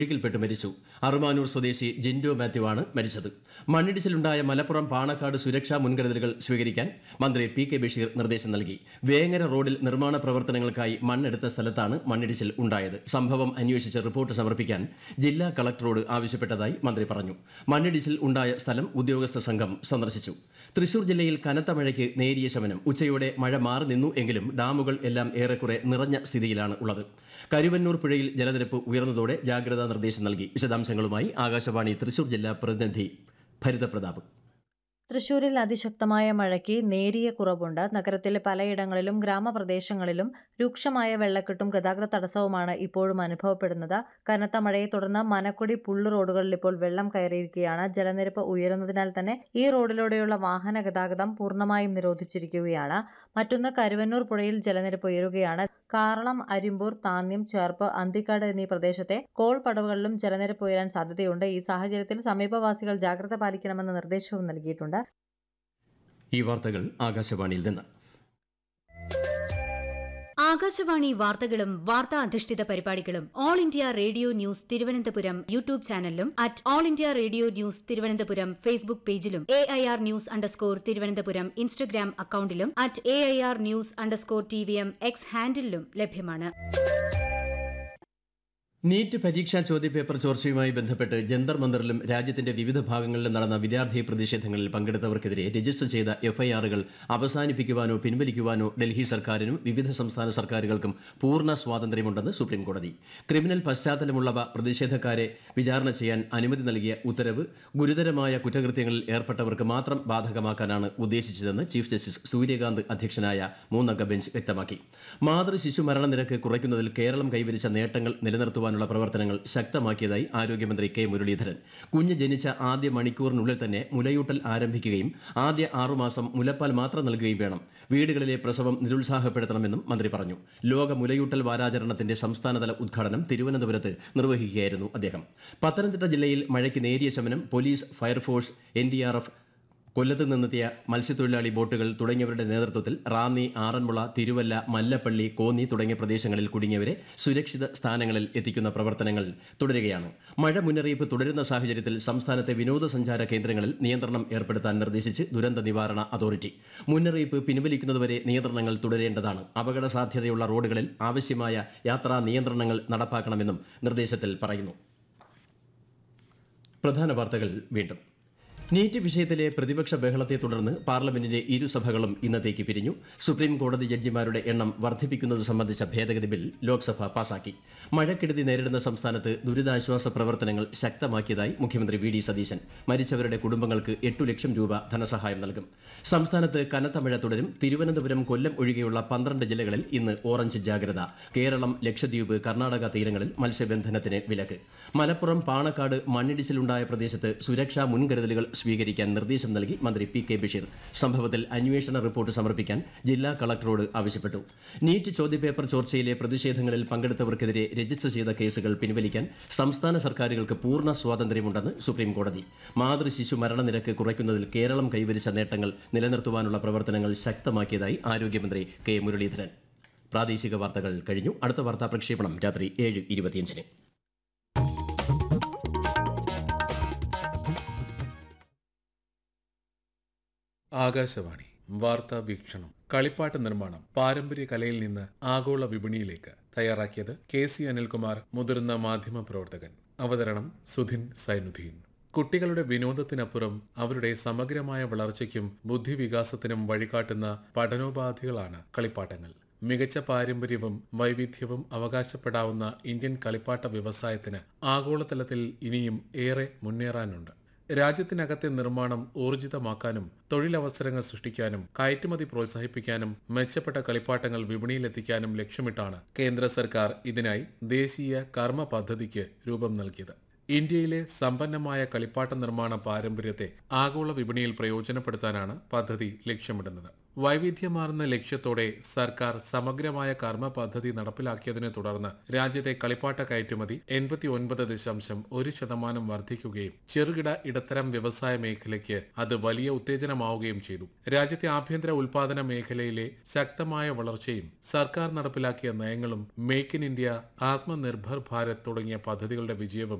ഒഴുകിൽപ്പെട്ട് മരിച്ചു അറുമാനൂർ സ്വദേശി ജിൻഡോ മാത്യു ആണ് മരിച്ചത് മണ്ണിടിച്ചിലുണ്ടായ മലപ്പുറം പാണക്കാട് സുരക്ഷാ മുൻകരുതലുകൾ സ്വീകരിക്കാൻ മന്ത്രി പി കെ ബഷീർ നിർദ്ദേശം നൽകി വേങ്ങര റോഡിൽ നിർമ്മാണ പ്രവർത്തനങ്ങൾക്കായി മണ്ണെടുത്ത സ്ഥലത്താണ് മണ്ണിടിച്ചിൽ ഉണ്ടായത് സംഭവം അന്വേഷിച്ച് റിപ്പോർട്ട് സമർപ്പിക്കാൻ ജില്ലാ കളക്ടറോട് ആവശ്യപ്പെട്ടതായി മന്ത്രി പറഞ്ഞു മണ്ണിടിച്ചിൽ ഉണ്ടായ സ്ഥലം ഉദ്യോഗസ്ഥ സംഘം സന്ദർശിച്ചു തൃശൂർ ജില്ലയിൽ കനത്ത മഴയ്ക്ക് നേരിയ ശമനം ഉച്ചയോടെ മഴ മാറി നിന്നു എങ്കിലും ഡാമുകൾ എല്ലാം ഏറെക്കുറെ നിറഞ്ഞ സ്ഥിതിയിലാണ് ഉള്ളത് കരുവന്നൂർ പുഴയിൽ ജലനിരപ്പ് ഉയർന്നതോടെ ജാഗ്രതാ നിർദ്ദേശം നൽകി വിശദാംശങ്ങളുമായി ആകാശവാണി തൃശൂർ ജില്ലാ പ്രതിനിധി ഭരിതപ്രതാപ് തൃശൂരിൽ അതിശക്തമായ മഴയ്ക്ക് നേരിയ കുറവുണ്ട് നഗരത്തിലെ പലയിടങ്ങളിലും ഗ്രാമപ്രദേശങ്ങളിലും രൂക്ഷമായ വെള്ളക്കെട്ടും ഗതാഗത തടസ്സവുമാണ് ഇപ്പോഴും അനുഭവപ്പെടുന്നത് കനത്ത മഴയെ തുടർന്ന് മനക്കൊടി പുള്ളു റോഡുകളിൽ ഇപ്പോൾ വെള്ളം കയറിയിരിക്കുകയാണ് ജലനിരപ്പ് ഉയരുന്നതിനാൽ തന്നെ ഈ റോഡിലൂടെയുള്ള വാഹന ഗതാഗതം പൂർണ്ണമായും നിരോധിച്ചിരിക്കുകയാണ് മറ്റൊന്ന് കരുവന്നൂർ പുഴയിൽ ജലനിരപ്പ് ഉയരുകയാണ് കാറളം അരിമ്പൂർ താന്യം ചേർപ്പ് അന്തിക്കാട് എന്നീ പ്രദേശത്തെ കോൾ പടവുകളിലും ജലനിരപ്പ് ഉയരാൻ സാധ്യതയുണ്ട് ഈ സാഹചര്യത്തിൽ സമീപവാസികൾ ജാഗ്രത പാലിക്കണമെന്ന നിർദ്ദേശവും നൽകിയിട്ടുണ്ട് ഈ വാർത്തകൾ ആകാശവാണിയിൽ നിന്ന് ആകാശവാണി വാർത്തകളും വാർത്താ അധിഷ്ഠിത പരിപാടികളും All India Radio news Thiruvananthapuram YouTube ചാനലിലും at All India Radio news Thiruvananthapuram Facebook പേജിലും A I R news underscore Thiruvananthapuram Instagram അക്കൌണ്ടിലും at A I R news underscore T V M X ഹാൻഡിലും ലഭ്യമാണ് നീറ്റ് പരീക്ഷാ ചോദ്യപേപ്പർ ചോർച്ചയുമായി ബന്ധപ്പെട്ട് ജന്തർ മന്ദറിലും രാജ്യത്തിന്റെ വിവിധ ഭാഗങ്ങളിലും നടന്ന വിദ്യാർത്ഥി പ്രതിഷേധങ്ങളിൽ പങ്കെടുത്തവർക്കെതിരെ രജിസ്റ്റർ ചെയ്ത എഫ്ഐആറുകൾ അവസാനിപ്പിക്കുവാനോ പിൻവലിക്കുവാനോ ഡൽഹി സർക്കാരിനും വിവിധ സംസ്ഥാന സർക്കാരുകൾക്കും പൂർണ്ണ സ്വാതന്ത്ര്യമുണ്ടെന്ന് സുപ്രീംകോടതി ക്രിമിനൽ പശ്ചാത്തലമുള്ളവ പ്രതിഷേധക്കാരെ വിചാരണ ചെയ്യാൻ അനുമതി നൽകിയ ഉത്തരവ് ഗുരുതരമായ കുറ്റകൃത്യങ്ങളിൽ ഏർപ്പെട്ടവർക്ക് മാത്രം ബാധകമാക്കാനാണ് ഉദ്ദേശിച്ചതെന്ന് ചീഫ് ജസ്റ്റിസ് സൂര്യകാന്ത് അധ്യക്ഷനായ മൂന്നംഗ ബെഞ്ച് വ്യക്തമാക്കി മാതൃ ശിശു മരണനിരക്ക് കുറയ്ക്കുന്നതിൽ കേരളം കൈവരിച്ച നേട്ടങ്ങൾ നിലനിർത്തുവാനുള്ള പ്രവർത്തനങ്ങൾ ശക്തമാക്കിയതായി ആരോഗ്യമന്ത്രി കെ മുരളീധരൻ കുഞ്ഞ് ജനിച്ച ആദ്യ മണിക്കൂറിനുള്ളിൽ തന്നെ മുലയൂട്ടൽ ആരംഭിക്കുകയും ആദ്യ ആറുമാസം മുലപ്പാൽ മാത്രം നൽകുകയും വേണം വീടുകളിലെ പ്രസവം നിരുത്സാഹപ്പെടുത്തണമെന്നും മന്ത്രി പറഞ്ഞു ലോക മുലയൂട്ടൽ വാരാചരണത്തിന്റെ സംസ്ഥാനതല ഉദ്ഘാടനം തിരുവനന്തപുരത്ത് നിർവഹിക്കുകയായിരുന്നു അദ്ദേഹം പത്തനംതിട്ട ജില്ലയിൽ മഴയ്ക്ക് നേരിയ ശമനം police fire force N D R F കൊല്ലത്ത് നിന്നെത്തിയ മത്സ്യത്തൊഴിലാളി ബോട്ടുകൾ തുടങ്ങിയവരുടെ നേതൃത്വത്തിൽ റാന്നി ആറന്മുള തിരുവല്ല മല്ലപ്പള്ളി കോന്നി തുടങ്ങിയ പ്രദേശങ്ങളിൽ കുടുങ്ങിയവരെ സുരക്ഷിത സ്ഥാനങ്ങളിൽ എത്തിക്കുന്ന പ്രവർത്തനങ്ങൾ തുടരുകയാണ് മഴ മുന്നറിയിപ്പ് തുടരുന്ന സാഹചര്യത്തിൽ സംസ്ഥാനത്തെ വിനോദസഞ്ചാര കേന്ദ്രങ്ങളിൽ നിയന്ത്രണം ഏർപ്പെടുത്താൻ നിർദ്ദേശിച്ച് ദുരന്ത നിവാരണ അതോറിറ്റി മുന്നറിയിപ്പ് പിൻവലിക്കുന്നതുവരെ നിയന്ത്രണങ്ങൾ തുടരേണ്ടതാണ് അപകട സാധ്യതയുള്ള റോഡുകളിൽ ആവശ്യമായ യാത്രാ നിയന്ത്രണങ്ങൾ നടപ്പാക്കണമെന്നും നിർദ്ദേശത്തിൽ പറയുന്നു പ്രധാന വാർത്തകൾ വീണ്ടും നീറ്റ് വിഷയത്തിലെ പ്രതിപക്ഷ ബഹളത്തെ തുടർന്ന് പാർലമെന്റിന്റെ ഇരുസഭകളും ഇന്നത്തേക്ക് പിരിഞ്ഞു സുപ്രീം കോടതി ജഡ്ജിമാരുടെ എണ്ണം വർദ്ധിപ്പിക്കുന്നത് സംബന്ധിച്ച ഭേദഗതി ബിൽ ലോക്സഭ പാസാക്കി മഴക്കെടുതി നേരിടുന്ന സംസ്ഥാനത്ത് ദുരിതാശ്വാസ പ്രവർത്തനങ്ങൾ ശക്തമാക്കിയതായി മുഖ്യമന്ത്രി വി ഡി സതീശൻ മരിച്ചവരുടെ കുടുംബങ്ങൾക്ക് എട്ടു ലക്ഷം രൂപ ധനസഹായം നൽകും സംസ്ഥാനത്ത് കനത്ത മഴ തുടരും തിരുവനന്തപുരം കൊല്ലം ഒഴികെയുള്ള പന്ത്രണ്ട് ജില്ലകളിൽ ഇന്ന് ഓറഞ്ച് ജാഗ്രത കേരളം ലക്ഷദ്വീപ് കർണാടക തീരങ്ങളിൽ മത്സ്യബന്ധനത്തിന് വിലക്ക് മലപ്പുറം പാണക്കാട് മണ്ണിടിച്ചിലുണ്ടായ പ്രദേശത്ത് സുരക്ഷാ മുൻകരുതലുകൾ സ്വീകരിക്കാൻ നിർദ്ദേശം നൽകി മന്ത്രി പി കെ ബഷീർ സംഭവത്തിൽ അന്വേഷണ റിപ്പോർട്ട് സമർപ്പിക്കാൻ ജില്ലാ കളക്ടറോട് ആവശ്യപ്പെട്ടു നീറ്റ് ചോദ്യപേപ്പർ ചോർച്ചയിലെ പ്രതിഷേധങ്ങളിൽ പങ്കെടുത്തവർക്കെതിരെ രജിസ്റ്റർ ചെയ്ത കേസുകൾ പിൻവലിക്കാൻ സംസ്ഥാന സർക്കാരുകൾക്ക് പൂർണ്ണ സ്വാതന്ത്ര്യമുണ്ടെന്ന് സുപ്രീം കോടതി മാതൃ ശിശു മരണനിരക്ക് കുറയ്ക്കുന്നതിൽ കേരളം കൈവരിച്ച നേട്ടങ്ങൾ നിലനിർത്തുവാനുള്ള പ്രവർത്തനങ്ങൾ ശക്തമാക്കിയതായി ആരോഗ്യമന്ത്രി കെ മുരളീധരൻ പ്രാദേശിക വാർത്തകൾ കഴിഞ്ഞു അടുത്ത വാർത്താ പ്രക്ഷേപണം രാത്രി ഏഴ് ഇരുപത്തിയഞ്ചിന് ആകാശവാണി വാർത്താ വീക്ഷണം കളിപ്പാട്ട നിർമ്മാണം പാരമ്പര്യ കലയിൽ നിന്ന് ആഗോള വിപണിയിലേക്ക് തയ്യാറാക്കിയത് കെ സി അനിൽകുമാർ മുതിർന്ന മാധ്യമ പ്രവർത്തകൻ അവതരണം സുധിൻ സൈനുദ്ദീൻ കുട്ടികളുടെ വിനോദത്തിനപ്പുറം അവരുടെ സമഗ്രമായ വളർച്ചയ്ക്കും ബുദ്ധിവികാസത്തിനും വഴികാട്ടുന്ന പഠനോപാധികളാണ് കളിപ്പാട്ടങ്ങൾ മികച്ച പാരമ്പര്യവും വൈവിധ്യവും അവകാശപ്പെടാവുന്ന ഇന്ത്യൻ കളിപ്പാട്ട വ്യവസായത്തിന് ആഗോളതലത്തിൽ ഇനിയും ഏറെ മുന്നേറാനുണ്ട് രാജ്യത്തിനകത്തെ നിർമ്മാണം ഊർജിതമാക്കാനും തൊഴിലവസരങ്ങൾ സൃഷ്ടിക്കാനും കയറ്റുമതി പ്രോത്സാഹിപ്പിക്കാനും മെച്ചപ്പെട്ട കളിപ്പാട്ടങ്ങൾ വിപണിയിലെത്തിക്കാനും ലക്ഷ്യമിട്ടാണ് കേന്ദ്ര സർക്കാർ ഇതിനായി ദേശീയ കർമ്മ പദ്ധതിക്ക് രൂപം നൽകിയത് ഇന്ത്യയിലെ സമ്പന്നമായ കളിപ്പാട്ട നിർമ്മാണ പാരമ്പര്യത്തെ ആഗോള വിപണിയിൽ പ്രയോജനപ്പെടുത്താനാണ് പദ്ധതി ലക്ഷ്യമിടുന്നത് വൈവിധ്യമാർന്ന ലക്ഷ്യത്തോടെ സർക്കാർ സമഗ്രമായ കർമ്മ പദ്ധതി നടപ്പിലാക്കിയതിനെ തുടർന്ന് രാജ്യത്തെ കളിപ്പാട്ട കയറ്റുമതി എൺപത്തി ഒൻപത് ദശാംശം ഒരു ശതമാനം വർദ്ധിക്കുകയും ചെറുകിട ഇടത്തരം വ്യവസായ മേഖലയ്ക്ക് അത് വലിയ ഉത്തേജനമാവുകയും ചെയ്തു രാജ്യത്തെ ആഭ്യന്തര ഉൽപാദന മേഖലയിലെ ശക്തമായ വളർച്ചയും സർക്കാർ നടപ്പിലാക്കിയ നയങ്ങളും make in India Atmanirbhar Bharat തുടങ്ങിയ പദ്ധതികളുടെ വിജയവും